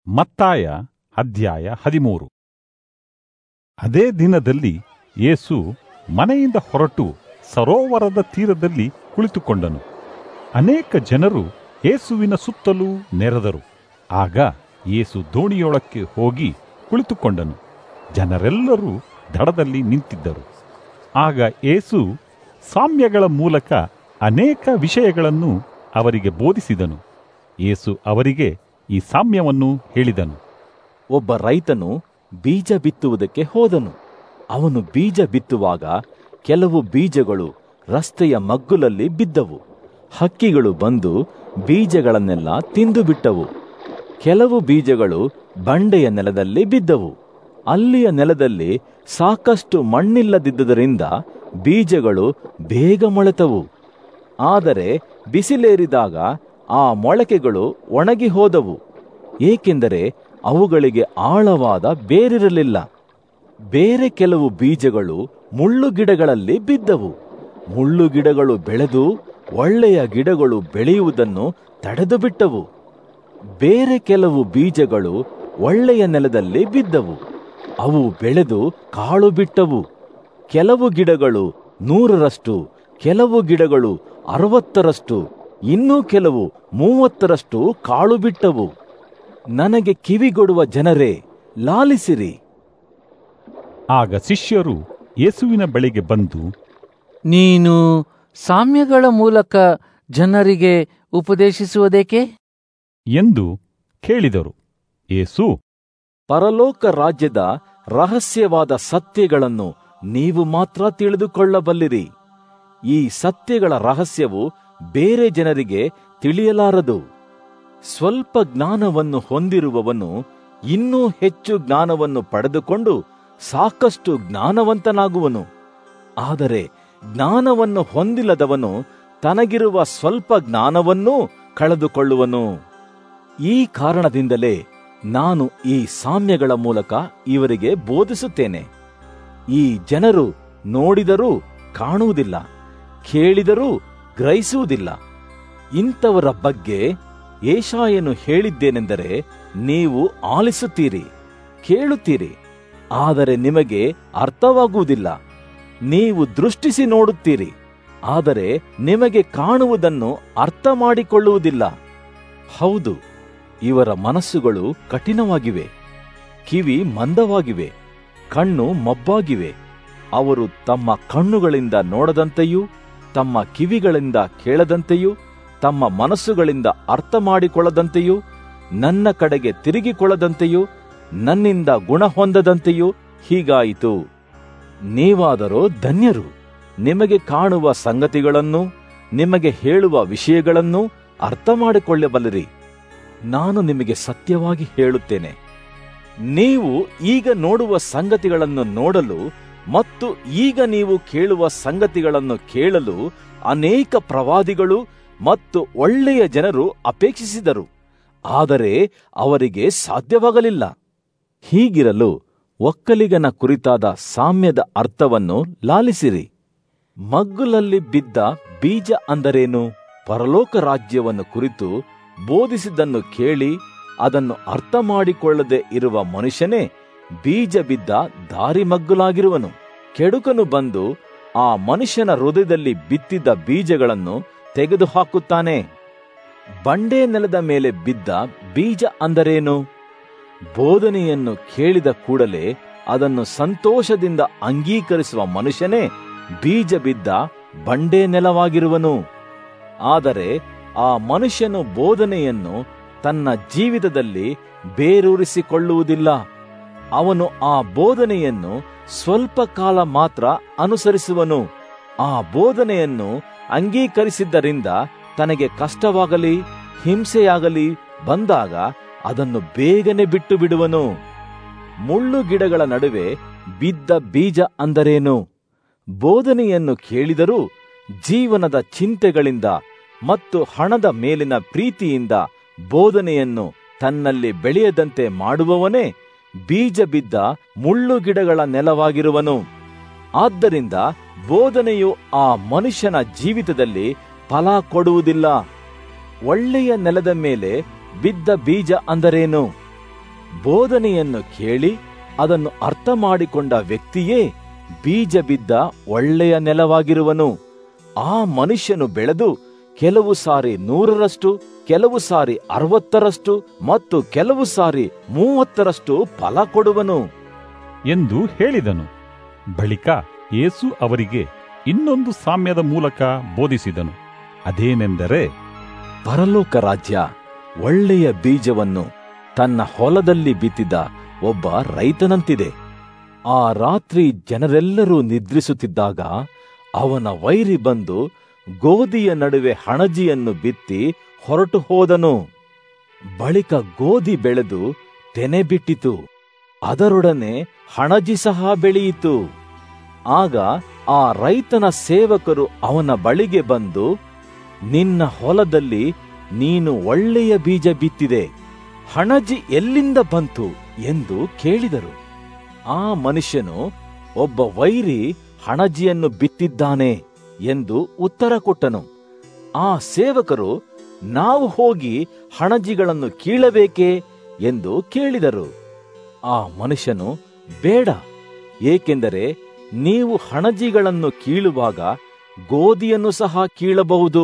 ಮತ್ತಾಯ ಅಧ್ಯಾಯ ಹದಿಮೂರು ಅದೇ ದಿನದಲ್ಲಿ ಯೇಸು ಮನೆಯಿಂದ ಹೊರಟು ಸರೋವರದ ತೀರದಲ್ಲಿ ಕುಳಿತುಕೊಂಡನು ಅನೇಕ ಜನರು ಯೇಸುವಿನ ಸುತ್ತಲೂ ನೆರೆದರು ಆಗ ಯೇಸು ದೋಣಿಯೊಳಕ್ಕೆ ಹೋಗಿ ಕುಳಿತುಕೊಂಡನು ಜನರೆಲ್ಲರೂ ದಡದಲ್ಲಿ ನಿಂತಿದ್ದರು ಆಗ ಯೇಸು ಸಾಮ್ಯಗಳ ಮೂಲಕ ಅನೇಕ ವಿಷಯಗಳನ್ನು ಅವರಿಗೆ ಬೋಧಿಸಿದನು ಯೇಸು ಅವರಿಗೆ ಈ ಸಾಮ್ಯವನ್ನು ಹೇಳಿದನು ಒಬ್ಬ ರೈತನು ಬೀಜ ಬಿತ್ತುವುದಕ್ಕೆ ಹೋದನು ಅವನು ಬೀಜ ಬಿತ್ತುವಾಗ ಕೆಲವು ಬೀಜಗಳು ರಸ್ತೆಯ ಮಗ್ಗುಲಲ್ಲಿ ಬಿದ್ದವು ಹಕ್ಕಿಗಳು ಬಂದು ಬೀಜಗಳನ್ನೆಲ್ಲ ತಿಂದು ಬಿಟ್ಟವು ಕೆಲವು ಬೀಜಗಳು ಬಂಡೆಯ ನೆಲದಲ್ಲಿ ಬಿದ್ದವು ಅಲ್ಲಿಯ ನೆಲದಲ್ಲಿ ಸಾಕಷ್ಟು ಮಣ್ಣಿಲ್ಲದಿದ್ದುದರಿಂದ ಬೀಜಗಳು ಬೇಗ ಮೊಳೆತವು ಆದರೆ ಬಿಸಿಲೇರಿದಾಗ ಆ ಮೊಳಕೆಗಳು ಒಣಗಿ ಹೋದವು ಏಕೆಂದರೆ ಅವುಗಳಿಗೆ ಆಳವಾದ ಬೇರಿರಲಿಲ್ಲ ಬೇರೆ ಕೆಲವು ಬೀಜಗಳು ಮುಳ್ಳು ಗಿಡಗಳಲ್ಲಿ ಬಿದ್ದವು ಮುಳ್ಳು ಗಿಡಗಳು ಬೆಳೆದು ಒಳ್ಳೆಯ ಗಿಡಗಳು ಬೆಳೆಯುವುದನ್ನು ತಡೆದು ಬಿಟ್ಟವು ಬೇರೆ ಕೆಲವು ಬೀಜಗಳು ಒಳ್ಳೆಯ ನೆಲದಲ್ಲಿ ಬಿದ್ದವು ಅವು ಬೆಳೆದು ಕಾಳು ಬಿಟ್ಟವು ಕೆಲವು ಗಿಡಗಳು ನೂರರಷ್ಟು ಕೆಲವು ಗಿಡಗಳು ಅರವತ್ತರಷ್ಟು ಇನ್ನೂ ಕೆಲವು ಮೂವತ್ತರಷ್ಟು ಕಾಳು ಬಿಟ್ಟವು ನನಗೆ ಕಿವಿಗೊಡುವ ಜನರೇ ಲಾಲಿಸಿರಿ ಆಗ ಶಿಷ್ಯರು ಯೇಸುವಿನ ಬಳಿಗೆ ಬಂದು ನೀನು ಸಾಮ್ಯಗಳ ಮೂಲಕ ಜನರಿಗೆ ಉಪದೇಶಿಸುವುದೇಕೆ ಎಂದು ಕೇಳಿದರು ಯೇಸು ಪರಲೋಕ ರಾಜ್ಯದ ರಹಸ್ಯವಾದ ಸತ್ಯಗಳನ್ನು ನೀವು ಮಾತ್ರ ತಿಳಿದುಕೊಳ್ಳಬಲ್ಲಿರಿ ಈ ಸತ್ಯಗಳ ರಹಸ್ಯವು ಬೇರೆ ಜನರಿಗೆ ತಿಳಿಯಲಾರದು ಸ್ವಲ್ಪ ಜ್ಞಾನವನ್ನು ಹೊಂದಿರುವವನು ಇನ್ನೂ ಹೆಚ್ಚು ಜ್ಞಾನವನ್ನು ಪಡೆದುಕೊಂಡು ಸಾಕಷ್ಟು ಜ್ಞಾನವಂತನಾಗುವನು ಆದರೆ ಜ್ಞಾನವನ್ನು ಹೊಂದಿಲ್ಲದವನು ತನಗಿರುವ ಸ್ವಲ್ಪ ಜ್ಞಾನವನ್ನೂ ಕಳೆದುಕೊಳ್ಳುವನು ಈ ಕಾರಣದಿಂದಲೇ ನಾನು ಈ ಸಾಮ್ಯಗಳ ಮೂಲಕ ಇವರಿಗೆ ಬೋಧಿಸುತ್ತೇನೆ ಈ ಜನರು ನೋಡಿದರೂ ಕಾಣುವುದಿಲ್ಲ ಕೇಳಿದರೂ ಗ್ರಹಿಸುವುದಿಲ್ಲ ಇಂಥವರ ಬಗ್ಗೆ ಏಷಾಯನು ಹೇಳಿದ್ದೇನೆಂದರೆ ನೀವು ಆಲಿಸುತ್ತೀರಿ ಕೇಳುತ್ತೀರಿ ಆದರೆ ನಿಮಗೆ ಅರ್ಥವಾಗುವುದಿಲ್ಲ ನೀವು ದೃಷ್ಟಿಸಿ ನೋಡುತ್ತೀರಿ ಆದರೆ ನಿಮಗೆ ಕಾಣುವುದನ್ನು ಅರ್ಥ ಮಾಡಿಕೊಳ್ಳುವುದಿಲ್ಲ ಹೌದು ಇವರ ಮನಸ್ಸುಗಳು ಕಠಿಣವಾಗಿವೆ ಕಿವಿ ಮಂದವಾಗಿವೆ ಕಣ್ಣು ಮಬ್ಬಾಗಿವೆ ಅವರು ತಮ್ಮ ಕಣ್ಣುಗಳಿಂದ ನೋಡದಂತೆಯೂ ತಮ್ಮ ಕಿವಿಗಳಿಂದ ಕೇಳದಂತೆಯೂ ತಮ್ಮ ಮನಸ್ಸುಗಳಿಂದ ಅರ್ಥ ಮಾಡಿಕೊಳ್ಳದಂತೆಯೂ ನನ್ನ ಕಡೆಗೆ ತಿರುಗಿಕೊಳ್ಳದಂತೆಯೂ ನನ್ನಿಂದ ಗುಣ ಹೊಂದದಂತೆಯೂ ಹೀಗಾಯಿತು ನೀವಾದರೋ ಧನ್ಯರು ನಿಮಗೆ ಕಾಣುವ ಸಂಗತಿಗಳನ್ನು ನಿಮಗೆ ಹೇಳುವ ವಿಷಯಗಳನ್ನು ಅರ್ಥ ಮಾಡಿಕೊಳ್ಳಬಲ್ಲಿರಿ ನಾನು ನಿಮಗೆ ಸತ್ಯವಾಗಿ ಹೇಳುತ್ತೇನೆ ನೀವು ಈಗ ನೋಡುವ ಸಂಗತಿಗಳನ್ನು ನೋಡಲು ಮತ್ತು ಈಗ ನೀವು ಕೇಳುವ ಸಂಗತಿಗಳನ್ನು ಕೇಳಲು ಅನೇಕ ಪ್ರವಾದಿಗಳು ಮತ್ತು ಒಳ್ಳೆಯ ಜನರು ಅಪೇಕ್ಷಿಸಿದರು ಆದರೆ ಅವರಿಗೆ ಸಾಧ್ಯವಾಗಲಿಲ್ಲ ಹೀಗಿರಲು ಒಕ್ಕಲಿಗನ ಕುರಿತಾದ ಸಾಮ್ಯದ ಅರ್ಥವನ್ನು ಲಾಲಿಸಿರಿ ಮಗ್ಗುಲಲ್ಲಿ ಬಿದ್ದ ಬೀಜ ಅಂದರೇನು ಪರಲೋಕ ರಾಜ್ಯವನ್ನು ಕುರಿತು ಬೋಧಿಸಿದ್ದನ್ನು ಕೇಳಿ ಅದನ್ನು ಅರ್ಥ ಮಾಡಿಕೊಳ್ಳದೆ ಇರುವ ಮನುಷ್ಯನೇ ಬೀಜ ಬಿದ್ದ ದಾರಿ ಮಗ್ಗುಲಾಗಿರುವನು ಕೆಡುಕನು ಬಂದು ಆ ಮನುಷ್ಯನ ಹೃದಯದಲ್ಲಿ ಬಿತ್ತಿದ್ದ ಬೀಜಗಳನ್ನು ತೆಗೆದುಹಾಕುತ್ತಾನೆ ಬಂಡೆ ನೆಲದ ಮೇಲೆ ಬಿದ್ದ ಬೀಜ ಅಂದರೇನು ಬೋಧನೆಯನ್ನು ಕೇಳಿದ ಕೂಡಲೇ ಅದನ್ನು ಸಂತೋಷದಿಂದ ಅಂಗೀಕರಿಸುವ ಮನುಷ್ಯನೇ ಬೀಜ ಬಿದ್ದ ಬಂಡೆ ನೆಲವಾಗಿರುವನು ಆದರೆ ಆ ಮನುಷ್ಯನು ಬೋಧನೆಯನ್ನು ತನ್ನ ಜೀವಿತದಲ್ಲಿ ಬೇರೂರಿಸಿಕೊಳ್ಳುವುದಿಲ್ಲ ಅವನು ಆ ಬೋಧನೆಯನ್ನು ಸ್ವಲ್ಪ ಕಾಲ ಮಾತ್ರ ಅನುಸರಿಸುವನು ಆ ಬೋಧನೆಯನ್ನು ಅಂಗೀಕರಿಸಿದ್ದರಿಂದ ತನಗೆ ಕಷ್ಟವಾಗಲಿ ಹಿಂಸೆಯಾಗಲಿ ಬಂದಾಗ ಅದನ್ನು ಬೇಗನೆ ಬಿಟ್ಟು ಬಿಡುವನು ಮುಳ್ಳು ಗಿಡಗಳ ನಡುವೆ ಬಿದ್ದ ಬೀಜ ಅಂದರೇನು ಬೋಧನೆಯನ್ನು ಕೇಳಿದರೂ ಜೀವನದ ಚಿಂತೆಗಳಿಂದ ಮತ್ತು ಹಣದ ಮೇಲಿನ ಪ್ರೀತಿಯಿಂದ ಬೋಧನೆಯನ್ನು ತನ್ನಲ್ಲಿ ಬೆಳೆಯದಂತೆ ಮಾಡುವವನೇ ಬೀಜ ಬಿದ್ದ ಮುಳ್ಳು ಗಿಡಗಳ ನೆಲವಾಗಿರುವನು ಆದ್ದರಿಂದ ಬೋಧನೆಯು ಆ ಮನುಷ್ಯನ ಜೀವಿತದಲ್ಲಿ ಫಲ ಕೊಡುವುದಿಲ್ಲ ಒಳ್ಳೆಯ ನೆಲದ ಮೇಲೆ ಬಿದ್ದ ಬೀಜ ಅಂದರೇನು ಬೋಧನೆಯನ್ನು ಕೇಳಿ ಅದನ್ನು ಅರ್ಥ ಮಾಡಿಕೊಂಡ ವ್ಯಕ್ತಿಯೇ ಬೀಜ ಬಿದ್ದ ಒಳ್ಳೆಯ ನೆಲವಾಗಿರುವನು ಆ ಮನುಷ್ಯನು ಬೆಳೆದು ಕೆಲವು ಸಾರಿ ನೂರರಷ್ಟು ಕೆಲವು ಸಾರಿ ಅರವತ್ತರಷ್ಟು ಮತ್ತು ಕೆಲವು ಸಾರಿ ಮೂವತ್ತರಷ್ಟು ಫಲ ಕೊಡುವನು ಎಂದು ಹೇಳಿದನು ಬಳಿಕ ಯೇಸು ಅವರಿಗೆ ಇನ್ನೊಂದು ಸಾಮ್ಯದ ಮೂಲಕ ಬೋಧಿಸಿದನು ಅದೇನೆಂದರೆ ಪರಲೋಕ ರಾಜ್ಯ ಒಳ್ಳೆಯ ಬೀಜವನ್ನು ತನ್ನ ಹೊಲದಲ್ಲಿ ಬಿತ್ತಿದ ಒಬ್ಬ ರೈತನಂತಿದೆ ಆ ರಾತ್ರಿ ಜನರೆಲ್ಲರೂ ನಿದ್ರಿಸುತ್ತಿದ್ದಾಗ ಅವನ ವೈರಿ ಬಂದು ಗೋಧಿಯ ನಡುವೆ ಹಣಜಿಯನ್ನು ಬಿತ್ತಿ ಹೊರಟು ಹೋದನು ಬಳಿಕ ಗೋಧಿ ಬೆಳೆದು ತೆನೆ ಬಿಟ್ಟಿತು ಅದರೊಡನೆ ಹಣಜಿ ಸಹ ಬೆಳೆಯಿತು ಆಗ ಆ ರೈತನ ಸೇವಕರು ಅವನ ಬಳಿಗೆ ಬಂದು ನಿನ್ನ ಹೊಲದಲ್ಲಿ ನೀನು ಒಳ್ಳೆಯ ಬೀಜ ಬಿತ್ತಿದೆ ಹಣಜಿ ಎಲ್ಲಿಂದ ಬಂತು ಎಂದು ಕೇಳಿದರು ಆ ಮನುಷ್ಯನು ಒಬ್ಬ ವೈರಿ ಹಣಜಿಯನ್ನು ಬಿತ್ತಿದ್ದಾನೆ ಎಂದು ಉತ್ತರ ಕೊಟ್ಟನು ಆ ಸೇವಕರು ನಾವು ಹೋಗಿ ಹಣಜಿಗಳನ್ನು ಕೀಳಬೇಕೇ ಎಂದು ಕೇಳಿದರು ಆ ಮನುಷ್ಯನು ಬೇಡ ಏಕೆಂದರೆ ನೀವು ಹಣಜಿಗಳನ್ನು ಕೀಳುವಾಗ ಗೋಧಿಯನ್ನು ಸಹ ಕೀಳಬಹುದು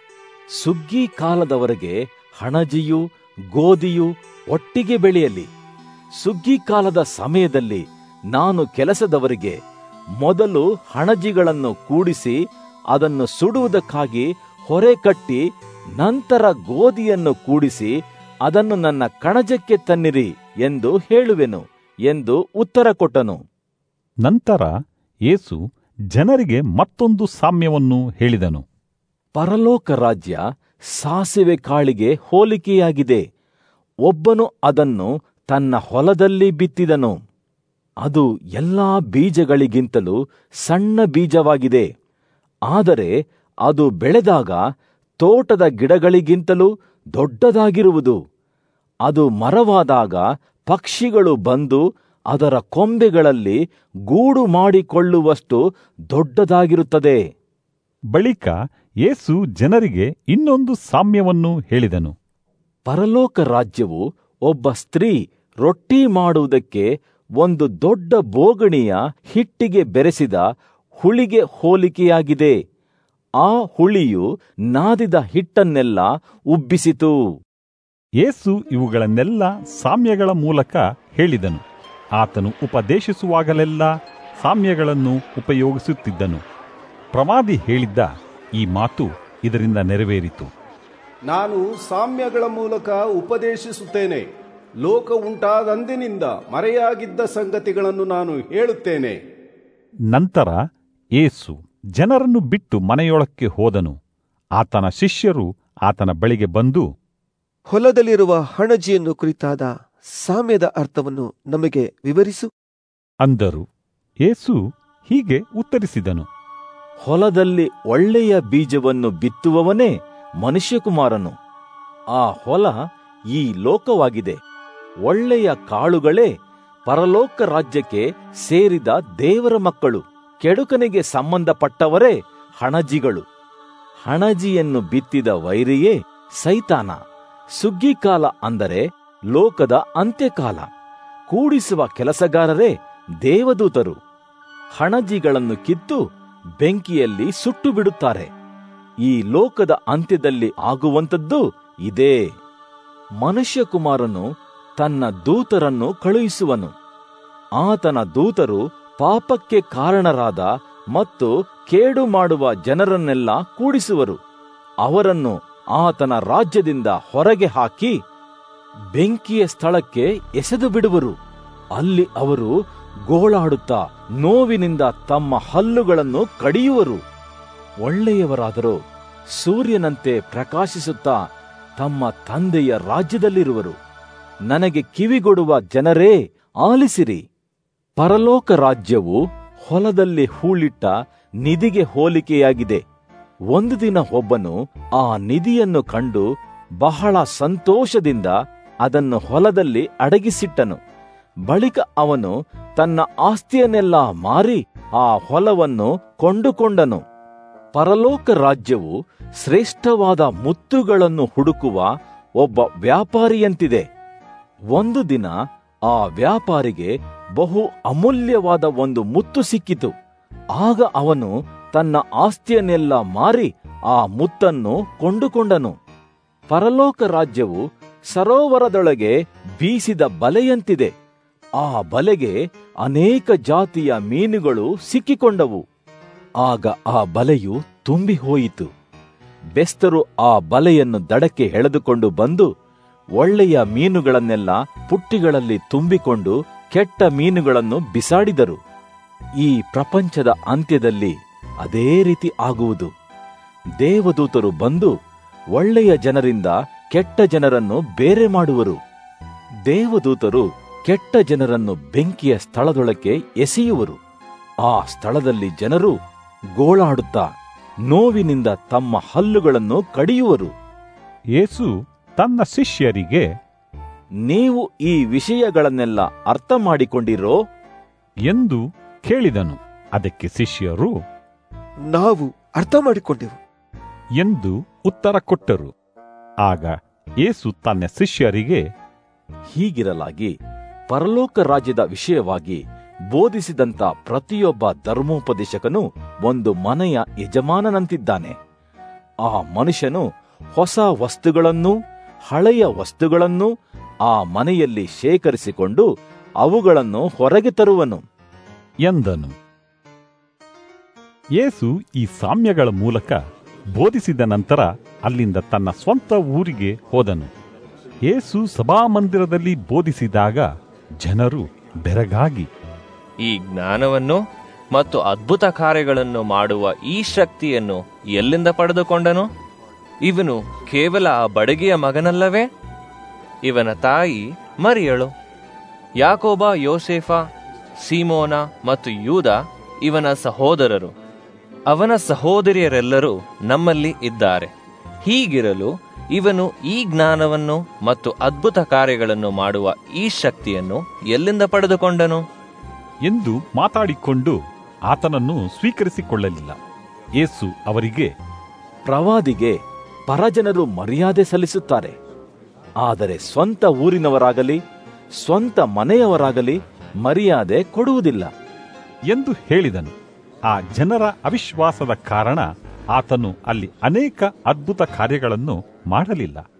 ಸುಗ್ಗಿ ಕಾಲದವರೆಗೆ ಹಣಜಿಯು ಗೋಧಿಯು ಒಟ್ಟಿಗೆ ಬೆಳೆಯಲಿ ಸುಗ್ಗಿ ಕಾಲದ ಸಮಯದಲ್ಲಿ ನಾನು ಕೆಲಸದವರಿಗೆ ಮೊದಲು ಹಣಜಿಗಳನ್ನು ಕೂಡಿಸಿ ಅದನ್ನು ಸುಡುವುದಕ್ಕಾಗಿ ಹೊರೆ ಕಟ್ಟಿ ನಂತರ ಗೋಧಿಯನ್ನು ಕೂಡಿಸಿ ಅದನ್ನು ನನ್ನ ಕಣಜಕ್ಕೆ ತನ್ನಿರಿ ಎಂದು ಹೇಳುವೆನು ಎಂದು ಉತ್ತರ ಕೊಟ್ಟನು ನಂತರ ಯೇಸು ಜನರಿಗೆ ಮತ್ತೊಂದು ಸಾಮ್ಯವನ್ನು ಹೇಳಿದನು ಪರಲೋಕ ರಾಜ್ಯ ಸಾಸಿವೆ ಕಾಳಿಗೆ ಹೋಲಿಕೆಯಾಗಿದೆ ಒಬ್ಬನು ಅದನ್ನು ತನ್ನ ಹೊಲದಲ್ಲಿ ಬಿತ್ತಿದನು ಅದು ಎಲ್ಲಾ ಬೀಜಗಳಿಗಿಂತಲೂ ಸಣ್ಣ ಬೀಜವಾಗಿದೆ ಆದರೆ ಅದು ಬೆಳೆದಾಗ ತೋಟದ ಗಿಡಗಳಿಗಿಂತಲೂ ದೊಡ್ಡದಾಗಿರುವುದು ಅದು ಮರವಾದಾಗ ಪಕ್ಷಿಗಳು ಬಂದು ಅದರ ಕೊಂಬೆಗಳಲ್ಲಿ ಗೂಡು ಮಾಡಿಕೊಳ್ಳುವಷ್ಟು ದೊಡ್ಡದಾಗಿರುತ್ತದೆ ಬಳಿಕ ಯೇಸು ಜನರಿಗೆ ಇನ್ನೊಂದು ಸಾಮ್ಯವನ್ನು ಹೇಳಿದನು ಪರಲೋಕ ರಾಜ್ಯವು ಒಬ್ಬ ಸ್ತ್ರೀ ರೊಟ್ಟಿ ಮಾಡುವುದಕ್ಕೆ ಒಂದು ದೊಡ್ಡ ಬೋಗಣಿಯ ಹಿಟ್ಟಿಗೆ ಬೆರೆಸಿದ ಹುಳಿಗೆ ಹೋಲಿಕೆಯಾಗಿದೆ ಆ ಹುಳಿಯು ನಾದಿದ ಹಿಟ್ಟನ್ನೆಲ್ಲ ಉಬ್ಬಿಸಿತು ಯೇಸು ಇವುಗಳನ್ನೆಲ್ಲ ಸಾಮ್ಯಗಳ ಮೂಲಕ ಹೇಳಿದನು ಆತನು ಉಪದೇಶಿಸುವಾಗಲೆಲ್ಲ ಸಾಮ್ಯಗಳನ್ನು ಉಪಯೋಗಿಸುತ್ತಿದ್ದನು ಪ್ರವಾದಿ ಹೇಳಿದ್ದ ಈ ಮಾತು ಇದರಿಂದ ನೆರವೇರಿತು ನಾನು ಸಾಮ್ಯಗಳ ಮೂಲಕ ಉಪದೇಶಿಸುತ್ತೇನೆ ಲೋಕ ಉಂಟಾದಂದಿನಿಂದ ಮರೆಯಾಗಿದ್ದ ಸಂಗತಿಗಳನ್ನು ನಾನು ಹೇಳುತ್ತೇನೆ ನಂತರ ಯೇಸು ಜನರನ್ನು ಬಿಟ್ಟು ಮನೆಯೊಳಕ್ಕೆ ಹೋದನು ಆತನ ಶಿಷ್ಯರು ಆತನ ಬಳಿಗೆ ಬಂದು ಹೊಲದಲ್ಲಿರುವ ಹಣಜಿಯನ್ನು ಕುರಿತಾದ ಸಾಮ್ಯದ ಅರ್ಥವನ್ನು ನಮಗೆ ವಿವರಿಸು ಅಂದರು ಯೇಸು ಹೀಗೆ ಉತ್ತರಿಸಿದನು ಹೊಲದಲ್ಲಿ ಒಳ್ಳೆಯ ಬೀಜವನ್ನು ಬಿತ್ತುವವನೇ ಮನುಷ್ಯಕುಮಾರನು ಆ ಹೊಲ ಈ ಲೋಕವಾಗಿದೆ ಒಳ್ಳೆಯ ಕಾಳುಗಳೇ ಪರಲೋಕ ರಾಜ್ಯಕ್ಕೆ ಸೇರಿದ ದೇವರ ಮಕ್ಕಳು ಕೆಡುಕನಿಗೆ ಸಂಬಂಧಪಟ್ಟವರೇ ಹಣಜಿಗಳು ಹಣಜಿಯನ್ನು ಬಿತ್ತಿದ ವೈರಿಯೇ ಸೈತಾನ ಸುಗ್ಗಿಕಾಲ ಅಂದರೆ ಲೋಕದ ಅಂತ್ಯಕಾಲ ಕೂಡಿಸುವ ಕೆಲಸಗಾರರೇ ದೇವದೂತರು ಹಣಜಿಗಳನ್ನು ಕಿತ್ತು ಬೆಂಕಿಯಲ್ಲಿ ಸುಟ್ಟು ಬಿಡುತ್ತಾರೆ ಈ ಲೋಕದ ಅಂತ್ಯದಲ್ಲಿ ಆಗುವಂಥದ್ದು ಇದೇ ಮನುಷ್ಯಕುಮಾರನು ತನ್ನ ದೂತರನ್ನು ಕಳುಹಿಸುವನು ಆತನ ದೂತರು ಪಾಪಕ್ಕೆ ಕಾರಣರಾದ ಮತ್ತು ಕೇಡು ಮಾಡುವ ಜನರನ್ನೆಲ್ಲ ಕೂಡಿಸುವರು ಅವರನ್ನು ಆತನ ರಾಜ್ಯದಿಂದ ಹೊರಗೆ ಹಾಕಿ ಬೆಂಕಿಯ ಸ್ಥಳಕ್ಕೆ ಎಸೆದು ಬಿಡುವರು ಅಲ್ಲಿ ಅವರು ಗೋಳಾಡುತ್ತಾ ನೋವಿನಿಂದ ತಮ್ಮ ಹಲ್ಲುಗಳನ್ನು ಕಡಿಯುವರು ಒಳ್ಳೆಯವರಾದರೂ ಸೂರ್ಯನಂತೆ ಪ್ರಕಾಶಿಸುತ್ತಾ ತಮ್ಮ ತಂದೆಯ ರಾಜ್ಯದಲ್ಲಿರುವರು ನನಗೆ ಕಿವಿಗೊಡುವ ಜನರೇ ಆಲಿಸಿರಿ ಪರಲೋಕ ರಾಜ್ಯವು ಹೊಲದಲ್ಲಿ ಹೂಳಿಟ್ಟ ನಿಧಿಗೆ ಹೋಲಿಕೆಯಾಗಿದೆ ಒಂದು ದಿನ ಒಬ್ಬನು ಆ ನಿಧಿಯನ್ನು ಕಂಡು ಬಹಳ ಸಂತೋಷದಿಂದ ಅದನ್ನು ಹೊಲದಲ್ಲಿ ಅಡಗಿಸಿಟ್ಟನು ಬಳಿಕ ಅವನು ತನ್ನ ಆಸ್ತಿಯನ್ನೆಲ್ಲ ಮಾರಿ ಆ ಹೊಲವನ್ನು ಕೊಂಡುಕೊಂಡನು ಪರಲೋಕ ರಾಜ್ಯವು ಶ್ರೇಷ್ಠವಾದ ಮುತ್ತುಗಳನ್ನು ಹುಡುಕುವ ಒಬ್ಬ ವ್ಯಾಪಾರಿಯಂತಿದೆ ಒಂದು ದಿನ ಆ ವ್ಯಾಪಾರಿಗೆ ಬಹು ಅಮೂಲ್ಯವಾದ ಒಂದು ಮುತ್ತು ಸಿಕ್ಕಿತು ಆಗ ಅವನು ತನ್ನ ಆಸ್ತಿಯನ್ನೆಲ್ಲ ಮಾರಿ ಆ ಮುತ್ತನ್ನು ಕೊಂಡುಕೊಂಡನು ಪರಲೋಕ ರಾಜ್ಯವು ಸರೋವರದೊಳಗೆ ಬೀಸಿದ ಬಲೆಯಂತಿದೆ ಆ ಬಲೆಗೆ ಅನೇಕ ಜಾತಿಯ ಮೀನುಗಳು ಸಿಕ್ಕಿಕೊಂಡವು ಆಗ ಆ ಬಲೆಯು ತುಂಬಿ ಹೋಯಿತು ಬೆಸ್ತರು ಆ ಬಲೆಯನ್ನು ದಡಕ್ಕೆ ಎಳೆದುಕೊಂಡು ಬಂದು ಒಳ್ಳೆಯ ಮೀನುಗಳನ್ನೆಲ್ಲ ಪುಟ್ಟಿಗಳಲ್ಲಿ ತುಂಬಿಕೊಂಡು ಕೆಟ್ಟ ಮೀನುಗಳನ್ನು ಬಿಸಾಡಿದರು ಈ ಪ್ರಪಂಚದ ಅಂತ್ಯದಲ್ಲಿ ಅದೇ ರೀತಿ ಆಗುವುದು ದೇವದೂತರು ಬಂದು ಒಳ್ಳೆಯ ಜನರಿಂದ ಕೆಟ್ಟ ಜನರನ್ನು ಬೇರೆ ಮಾಡುವರು ದೇವದೂತರು ಕೆಟ್ಟ ಜನರನ್ನು ಬೆಂಕಿಯ ಸ್ಥಳದೊಳಕ್ಕೆ ಎಸೆಯುವರು ಆ ಸ್ಥಳದಲ್ಲಿ ಜನರು ಗೋಳಾಡುತ್ತಾ ನೋವಿನಿಂದ ತಮ್ಮ ಹಲ್ಲುಗಳನ್ನು ಕಡಿಯುವರು ಯೇಸು ತನ್ನ ಶಿಷ್ಯರಿಗೆ ನೀವು ಈ ವಿಷಯಗಳನ್ನೆಲ್ಲ ಅರ್ಥ ಮಾಡಿಕೊಂಡಿರೋ ಎಂದು ಕೇಳಿದನು ಅದಕ್ಕೆ ಶಿಷ್ಯರು ನಾವು ಅರ್ಥ ಮಾಡಿಕೊಂಡೆವು ಎಂದು ಉತ್ತರ ಕೊಟ್ಟರು ಆಗ ಯೇಸು ತನ್ನ ಶಿಷ್ಯರಿಗೆ ಹೀಗಿರಲಾಗಿ ಪರಲೋಕ ರಾಜ್ಯದ ವಿಷಯವಾಗಿ ಬೋಧಿಸಿದಂತ ಪ್ರತಿಯೊಬ್ಬ ಧರ್ಮೋಪದೇಶಕನು ಒಂದು ಮನೆಯ ಯಜಮಾನನಂತಿದ್ದಾನೆ ಆ ಮನುಷ್ಯನು ಹೊಸ ವಸ್ತುಗಳನ್ನೂ ಹಳೆಯ ವಸ್ತುಗಳನ್ನೂ ಆ ಮನೆಯಲ್ಲಿ ಶೇಖರಿಸಿಕೊಂಡು ಅವುಗಳನ್ನು ಹೊರಗೆ ತರುವನು ಎಂದನು ಯೇಸು ಈ ಸಾಮ್ಯಗಳ ಮೂಲಕ ಬೋಧಿಸಿದ ನಂತರ ಅಲ್ಲಿಂದ ತನ್ನ ಸ್ವಂತ ಊರಿಗೆ ಹೋದನು ಯೇಸು ಸಭಾಮಂದಿರದಲ್ಲಿ ಬೋಧಿಸಿದಾಗ ಜನರು ಬೆರಗಾಗಿ ಈ ಜ್ಞಾನವನ್ನು ಮತ್ತು ಅದ್ಭುತ ಕಾರ್ಯಗಳನ್ನು ಮಾಡುವ ಈ ಶಕ್ತಿಯನ್ನು ಎಲ್ಲಿಂದ ಪಡೆದುಕೊಂಡನು ಇವನು ಕೇವಲ ಆ ಬಡಗಿಯ ಮಗನಲ್ಲವೇ ಇವನ ತಾಯಿ ಮರಿಯಳು ಯಾಕೋಬ ಯೋಸೇಫ ಸೀಮೋನ ಮತ್ತು ಯೂದ ಇವನ ಸಹೋದರರು ಅವನ ಸಹೋದರಿಯರೆಲ್ಲರೂ ನಮ್ಮಲ್ಲಿ ಇದ್ದಾರೆ ಹೀಗಿರಲು ಇವನು ಈ ಜ್ಞಾನವನ್ನು ಮತ್ತು ಅದ್ಭುತ ಕಾರ್ಯಗಳನ್ನು ಮಾಡುವ ಈ ಶಕ್ತಿಯನ್ನು ಎಲ್ಲಿಂದ ಪಡೆದುಕೊಂಡನು ಎಂದು ಮಾತಾಡಿಕೊಂಡು ಆತನನ್ನು ಸ್ವೀಕರಿಸಿಕೊಳ್ಳಲಿಲ್ಲ ಯೇಸು ಅವರಿಗೆ ಪ್ರವಾದಿಗೆ ಪರಜನರು ಮರ್ಯಾದೆ ಸಲ್ಲಿಸುತ್ತಾರೆ ಆದರೆ ಸ್ವಂತ ಊರಿನವರಾಗಲಿ ಸ್ವಂತ ಮನೆಯವರಾಗಲಿ ಮರ್ಯಾದೆ ಕೊಡುವುದಿಲ್ಲ ಎಂದು ಹೇಳಿದನು ಆ ಜನರ ಅವಿಶ್ವಾಸದ ಕಾರಣ ಆತನು ಅಲ್ಲಿ ಅನೇಕ ಅದ್ಭುತ ಕಾರ್ಯಗಳನ್ನು ಮಾಡಲಿಲ್ಲ